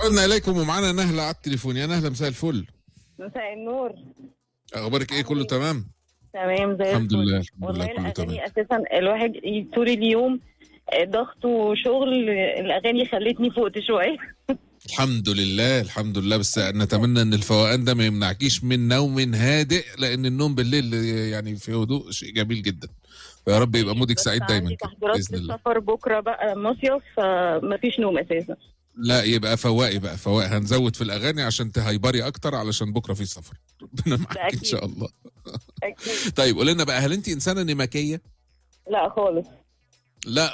عدنا اليكم ومعانا نهله على التليفون يا نهله مساء الفل مساء النور اخبارك ايه كله تمام تمام زي الحمد الفل. لله الحمد والله لله كله تمام الاغاني اساسا الواحد طول اليوم آه، ضغط وشغل الاغاني خلتني فقت شويه الحمد لله الحمد لله بس نتمنى ان الفوقان ده ما يمنعكيش من نوم هادئ لان النوم بالليل يعني في هدوء شيء جميل جدا فيا رب يبقى مودك بس سعيد دايما عندي كده تحضيرات باذن الله للسفر بكره بقى مصيف فمفيش نوم اساسا لا يبقى فواقي بقى فواقي هنزود في الاغاني عشان تهيبري اكتر علشان بكره في سفر ربنا معاك ان أكيد. شاء الله اكيد طيب قولي لنا بقى هل انت انسانه نمكيه لا خالص لا